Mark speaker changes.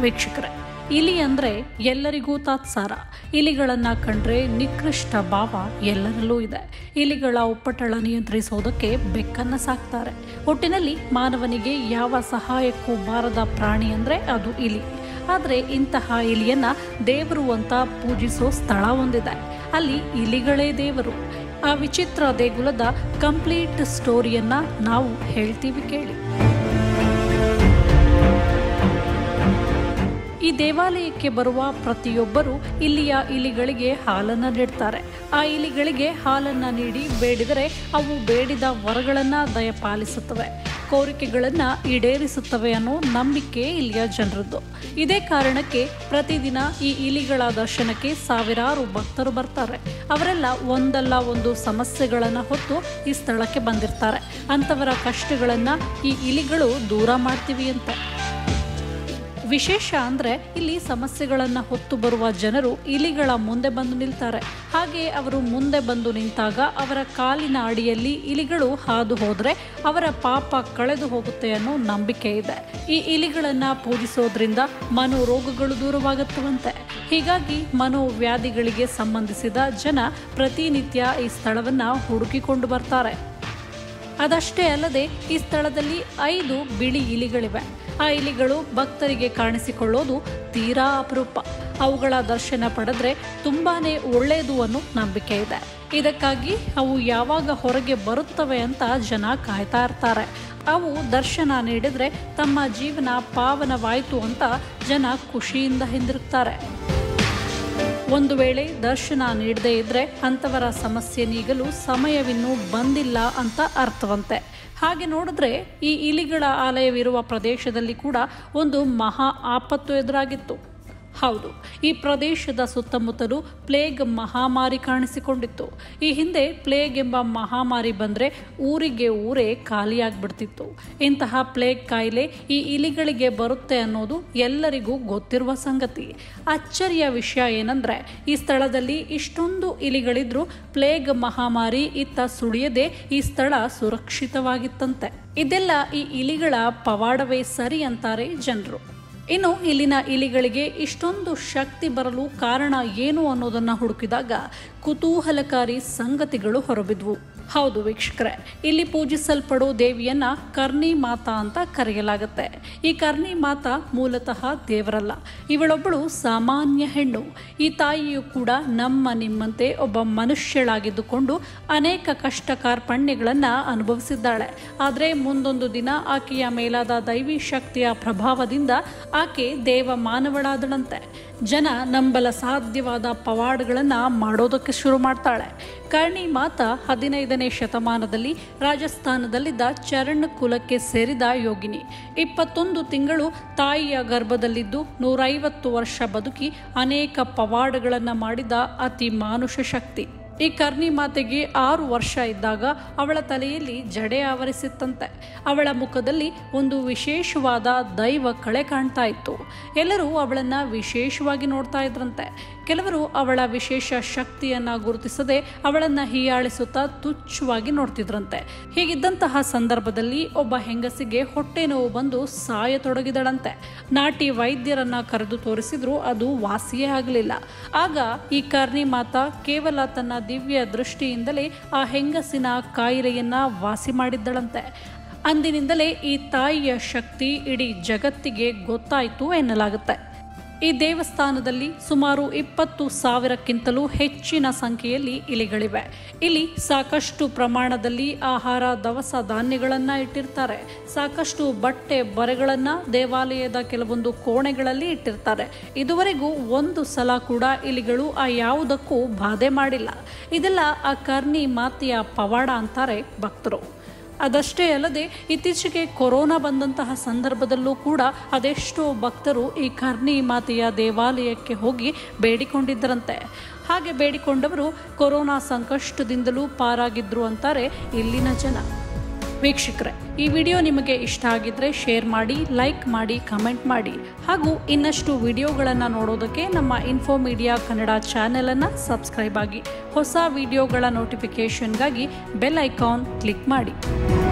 Speaker 1: ವೀಕ್ಷಕರೇ ಇಲಿ ಅಂದರೆ ಎಲ್ಲರಿಗೂ ತಾತ್ಸಾರ ಇಲಿಗಳನ್ನು ಕಂಡ್ರೆ ನಿಕೃಷ್ಟ ಭಾವ ಎಲ್ಲರಲ್ಲೂ ಇದೆ ಇಲಿಗಳ ಉಪ್ಪಟಳ ನಿಯಂತ್ರಿಸೋದಕ್ಕೆ ಬೆಕ್ಕನ್ನು ಸಾಕ್ತಾರೆ ಒಟ್ಟಿನಲ್ಲಿ ಮಾನವನಿಗೆ ಯಾವ ಸಹಾಯಕ್ಕೂ ಬಾರದ ಪ್ರಾಣಿ ಅಂದರೆ ಅದು ಇಲಿ ಆದರೆ ಇಂತಹ ಇಲಿಯನ್ನ ದೇವರು ಅಂತ ಪೂಜಿಸೋ ಸ್ಥಳ ಒಂದಿದೆ ಅಲ್ಲಿ ಇಲಿಗಳೇ ದೇವರು ಆ ವಿಚಿತ್ರ ದೇಗುಲದ ಕಂಪ್ಲೀಟ್ ಸ್ಟೋರಿಯನ್ನ ನಾವು ಹೇಳ್ತೀವಿ ಕೇಳಿ ಈ ದೇವಾಲಯಕ್ಕೆ ಬರುವ ಪ್ರತಿಯೊಬ್ಬರು ಇಲ್ಲಿಯ ಇಲಿಗಳಿಗೆ ಹಾಲನ್ನು ನೀಡ್ತಾರೆ ಆ ಇಲಿಗಳಿಗೆ ಹಾಲನ್ನು ನೀಡಿ ಬೇಡಿದರೆ ಅವು ಬೇಡಿದ ವರಗಳನ್ನು ದಯಪಾಲಿಸುತ್ತವೆ ಕೋರಿಕೆಗಳನ್ನು ಈಡೇರಿಸುತ್ತವೆ ಅನ್ನೋ ನಂಬಿಕೆ ಇಲ್ಲಿಯ ಜನರದ್ದು ಇದೇ ಕಾರಣಕ್ಕೆ ಪ್ರತಿದಿನ ಈ ಇಲಿಗಳ ದರ್ಶನಕ್ಕೆ ಸಾವಿರಾರು ಭಕ್ತರು ಬರ್ತಾರೆ ಅವರೆಲ್ಲ ಒಂದಲ್ಲ ಒಂದು ಸಮಸ್ಯೆಗಳನ್ನು ಹೊತ್ತು ಈ ಸ್ಥಳಕ್ಕೆ ಬಂದಿರ್ತಾರೆ ಅಂಥವರ ಕಷ್ಟಗಳನ್ನು ಈ ಇಲಿಗಳು ದೂರ ಮಾಡ್ತೀವಿ ಅಂತ ವಿಶೇಷ ಅಂದರೆ ಇಲ್ಲಿ ಸಮಸ್ಯೆಗಳನ್ನು ಹೊತ್ತು ಬರುವ ಜನರು ಇಲಿಗಳ ಮುಂದೆ ಬಂದು ನಿಲ್ತಾರೆ ಹಾಗೆ ಅವರು ಮುಂದೆ ಬಂದು ನಿಂತಾಗ ಅವರ ಕಾಲಿನ ಅಡಿಯಲ್ಲಿ ಇಲಿಗಳು ಹಾದು ಹೋದರೆ ಅವರ ಪಾಪ ಕಳೆದು ಹೋಗುತ್ತೆ ಅನ್ನೋ ನಂಬಿಕೆ ಇದೆ ಈ ಇಲಿಗಳನ್ನು ಪೂಜಿಸೋದ್ರಿಂದ ಮನೋರೋಗಗಳು ದೂರವಾಗುತ್ತವಂತೆ ಹೀಗಾಗಿ ಮನೋವ್ಯಾಧಿಗಳಿಗೆ ಸಂಬಂಧಿಸಿದ ಜನ ಪ್ರತಿನಿತ್ಯ ಈ ಸ್ಥಳವನ್ನು ಹುಡುಕಿಕೊಂಡು ಬರ್ತಾರೆ ಅದಷ್ಟೇ ಅಲ್ಲದೆ ಈ ಸ್ಥಳದಲ್ಲಿ ಐದು ಬಿಳಿ ಇಲಿಗಳಿವೆ ಆ ಇಲಿಗಳು ಭಕ್ತರಿಗೆ ಕಾಣಿಸಿಕೊಳ್ಳೋದು ತೀರಾ ಅಪರೂಪ ಅವುಗಳ ದರ್ಶನ ಪಡೆದ್ರೆ ತುಂಬಾನೇ ಒಳ್ಳೆಯದು ಅನ್ನೋ ನಂಬಿಕೆ ಇದೆ ಇದಕ್ಕಾಗಿ ಅವು ಯಾವಾಗ ಹೊರಗೆ ಬರುತ್ತವೆ ಅಂತ ಜನ ಕಾಯ್ತಾ ಇರ್ತಾರೆ ಅವು ದರ್ಶನ ನೀಡಿದ್ರೆ ತಮ್ಮ ಜೀವನ ಪಾವನವಾಯಿತು ಅಂತ ಜನ ಖುಷಿಯಿಂದ ಹಿಂದಿರುಗ್ತಾರೆ ಒಂದು ವೇಳೆ ದರ್ಶನ ನೀಡದೇ ಇದ್ರೆ ಅಂಥವರ ಸಮಸ್ಯೆ ನೀಗಲು ಸಮಯವಿನ್ನೂ ಬಂದಿಲ್ಲ ಅಂತ ಅರ್ಥವಂತೆ ಹಾಗೆ ನೋಡಿದ್ರೆ ಈ ಇಲಿಗಳ ಆಲಯವಿರುವ ಪ್ರದೇಶದಲ್ಲಿ ಕೂಡ ಒಂದು ಮಹಾ ಆಪತ್ತು ಎದುರಾಗಿತ್ತು ಹೌದು ಈ ಪ್ರದೇಶದ ಸುತ್ತಮುತ್ತಲೂ ಪ್ಲೇಗ್ ಮಹಾಮಾರಿ ಕಾಣಿಸಿಕೊಂಡಿತ್ತು ಈ ಹಿಂದೆ ಪ್ಲೇಗ್ ಎಂಬ ಮಹಾಮಾರಿ ಬಂದರೆ ಊರಿಗೆ ಊರೇ ಖಾಲಿಯಾಗ್ಬಿಡ್ತಿತ್ತು ಇಂತಹ ಪ್ಲೇಗ್ ಕಾಯಿಲೆ ಈ ಇಲಿಗಳಿಗೆ ಬರುತ್ತೆ ಅನ್ನೋದು ಎಲ್ಲರಿಗೂ ಗೊತ್ತಿರುವ ಸಂಗತಿ ಅಚ್ಚರಿಯ ವಿಷಯ ಏನಂದ್ರೆ ಈ ಸ್ಥಳದಲ್ಲಿ ಇಷ್ಟೊಂದು ಇಲಿಗಳಿದ್ರೂ ಪ್ಲೇಗ್ ಮಹಾಮಾರಿ ಇತ್ತ ಸುಳಿಯದೆ ಈ ಸ್ಥಳ ಸುರಕ್ಷಿತವಾಗಿತ್ತಂತೆ ಇದೆಲ್ಲ ಈ ಇಲಿಗಳ ಪವಾಡವೇ ಸರಿ ಅಂತಾರೆ ಜನರು ಇನ್ನು ಇಲ್ಲಿನ ಇಲಿಗಳಿಗೆ ಇಷ್ಟೊಂದು ಶಕ್ತಿ ಬರಲು ಕಾರಣ ಏನು ಅನ್ನೋದನ್ನ ಹುಡುಕಿದಾಗ ಕುತೂಹಲಕಾರಿ ಸಂಗತಿಗಳು ಹೊರಬಿದ್ವು ಹೌದು ವೀಕ್ಷಕರೇ ಇಲ್ಲಿ ಪೂಜಿಸಲ್ಪಡೋ ದೇವಿಯನ್ನ ಕರ್ಣಿ ಮಾತಾ ಅಂತ ಕರೆಯಲಾಗುತ್ತೆ ಈ ಕರ್ಣಿ ಮಾತಾ ಮೂಲತಃ ದೇವರಲ್ಲ ಇವಳೊಬ್ಬಳು ಸಾಮಾನ್ಯ ಹೆಣ್ಣು ಈ ತಾಯಿಯು ಕೂಡ ನಮ್ಮ ನಿಮ್ಮಂತೆ ಒಬ್ಬ ಮನುಷ್ಯಳಾಗಿದ್ದುಕೊಂಡು ಅನೇಕ ಕಷ್ಟ ಕಾರ್ಪಣ್ಯಗಳನ್ನು ಅನುಭವಿಸಿದ್ದಾಳೆ ಆದರೆ ಮುಂದೊಂದು ದಿನ ಆಕೆಯ ಮೇಲಾದ ದೈವಿ ಶಕ್ತಿಯ ಪ್ರಭಾವದಿಂದ ಆಕೆ ದೇವ ಮಾನವಳಾದಳಂತೆ ಜನ ನಂಬಲ ಸಾಧ್ಯವಾದ ಪವಾಡಗಳನ್ನು ಮಾಡೋದಕ್ಕೆ ಶುರು ಮಾಡ್ತಾಳೆ ಕರ್ಣಿ ಮಾತಾ ಹದಿನೈದನೇ ಶತಮಾನದಲ್ಲಿ ರಾಜಸ್ಥಾನದಲ್ಲಿದ್ದ ಚರಣ್ ಕುಲಕ್ಕೆ ಸೇರಿದ ಯೋಗಿನಿ ಇಪ್ಪತ್ತೊಂದು ತಿಂಗಳು ತಾಯಿಯ ಗರ್ಭದಲ್ಲಿದ್ದು ನೂರೈವತ್ತು ವರ್ಷ ಬದುಕಿ ಅನೇಕ ಪವಾಡಗಳನ್ನು ಮಾಡಿದ ಅತಿ ಮಾನುಷ ಶಕ್ತಿ ಈ ಕರ್ಣಿ ಮಾತೆಗೆ ಆರು ವರ್ಷ ಇದ್ದಾಗ ಅವಳ ತಲೆಯಲ್ಲಿ ಜಡೆ ಆವರಿಸಿತ್ತಂತೆ ಅವಳ ಮುಖದಲ್ಲಿ ಒಂದು ವಿಶೇಷವಾದ ದೈವ ಕಳೆ ಕಾಣ್ತಾ ಇತ್ತು ಎಲ್ಲರೂ ಅವಳನ್ನು ವಿಶೇಷವಾಗಿ ನೋಡ್ತಾ ಇದ್ರಂತೆ ಕೆಲವರು ಅವಳ ವಿಶೇಷ ಶಕ್ತಿಯನ್ನು ಗುರುತಿಸದೆ ಅವಳನ್ನು ಹೀಯಾಳಿಸುತ್ತಾ ತುಚ್ಛವಾಗಿ ನೋಡ್ತಿದ್ರಂತೆ ಹೀಗಿದ್ದಂತಹ ಸಂದರ್ಭದಲ್ಲಿ ಒಬ್ಬ ಹೆಂಗಸಿಗೆ ಹೊಟ್ಟೆ ನೋವು ಬಂದು ಸಾಯತೊಡಗಿದಳಂತೆ ನಾಟಿ ವೈದ್ಯರನ್ನ ಕರೆದು ತೋರಿಸಿದ್ರು ಅದು ವಾಸಿಯೇ ಆಗಲಿಲ್ಲ ಆಗ ಈ ಕರ್ಣಿ ಮಾತಾ ಕೇವಲ ತನ್ನ ದಿವ್ಯ ದೃಷ್ಟಿಯಿಂದಲೇ ಆ ಹೆಂಗಸಿನ ಕಾಯಿಲೆಯನ್ನ ವಾಸಿ ಮಾಡಿದ್ದಳಂತೆ ಅಂದಿನಿಂದಲೇ ಈ ತಾಯಿಯ ಶಕ್ತಿ ಇಡೀ ಜಗತ್ತಿಗೆ ಗೊತ್ತಾಯಿತು ಎನ್ನಲಾಗುತ್ತೆ ಈ ದೇವಸ್ಥಾನದಲ್ಲಿ ಸುಮಾರು ಇಪ್ಪತ್ತು ಸಾವಿರಕ್ಕಿಂತಲೂ ಹೆಚ್ಚಿನ ಸಂಖ್ಯೆಯಲ್ಲಿ ಇಲಿಗಳಿವೆ ಇಲ್ಲಿ ಸಾಕಷ್ಟು ಪ್ರಮಾಣದಲ್ಲಿ ಆಹಾರ ದವಸ ಧಾನ್ಯಗಳನ್ನು ಇಟ್ಟಿರ್ತಾರೆ ಸಾಕಷ್ಟು ಬಟ್ಟೆ ಬರೆಗಳನ್ನು ದೇವಾಲಯದ ಕೆಲವೊಂದು ಕೋಣೆಗಳಲ್ಲಿ ಇಟ್ಟಿರ್ತಾರೆ ಇದುವರೆಗೂ ಒಂದು ಸಲ ಕೂಡ ಇಲಿಗಳು ಆ ಯಾವುದಕ್ಕೂ ಬಾಧೆ ಮಾಡಿಲ್ಲ ಇದೆಲ್ಲ ಆ ಕರ್ಣಿ ಮಾತೆಯ ಪವಾಡ ಅಂತಾರೆ ಭಕ್ತರು ಅದಷ್ಟೇ ಅಲ್ಲದೆ ಇತ್ತೀಚೆಗೆ ಕೊರೋನಾ ಬಂದಂತಹ ಸಂದರ್ಭದಲ್ಲೂ ಕೂಡ ಅದೆಷ್ಟೋ ಭಕ್ತರು ಈ ಕರ್ಣಿ ಮಾತೆಯ ದೇವಾಲಯಕ್ಕೆ ಹೋಗಿ ಬೇಡಿಕೊಂಡಿದ್ದರಂತೆ ಹಾಗೆ ಬೇಡಿಕೊಂಡವರು ಕೊರೋನಾ ಸಂಕಷ್ಟದಿಂದಲೂ ಪಾರಾಗಿದ್ರು ಅಂತಾರೆ ಇಲ್ಲಿನ ಜನ ವೀಕ್ಷಕರೇ ಈ ವಿಡಿಯೋ ನಿಮಗೆ ಇಷ್ಟ ಆಗಿದ್ರೆ ಶೇರ್ ಮಾಡಿ ಲೈಕ್ ಮಾಡಿ ಕಮೆಂಟ್ ಮಾಡಿ ಹಾಗೂ ಇನ್ನಷ್ಟು ವಿಡಿಯೋಗಳನ್ನು ನೋಡೋದಕ್ಕೆ ನಮ್ಮ ಇನ್ಫೋ ಮೀಡಿಯಾ ಕನ್ನಡ ಚಾನೆಲನ್ನು ಸಬ್ಸ್ಕ್ರೈಬ್ ಆಗಿ ಹೊಸ ವಿಡಿಯೋಗಳ ನೋಟಿಫಿಕೇಷನ್ಗಾಗಿ ಬೆಲ್ ಐಕಾನ್ ಕ್ಲಿಕ್ ಮಾಡಿ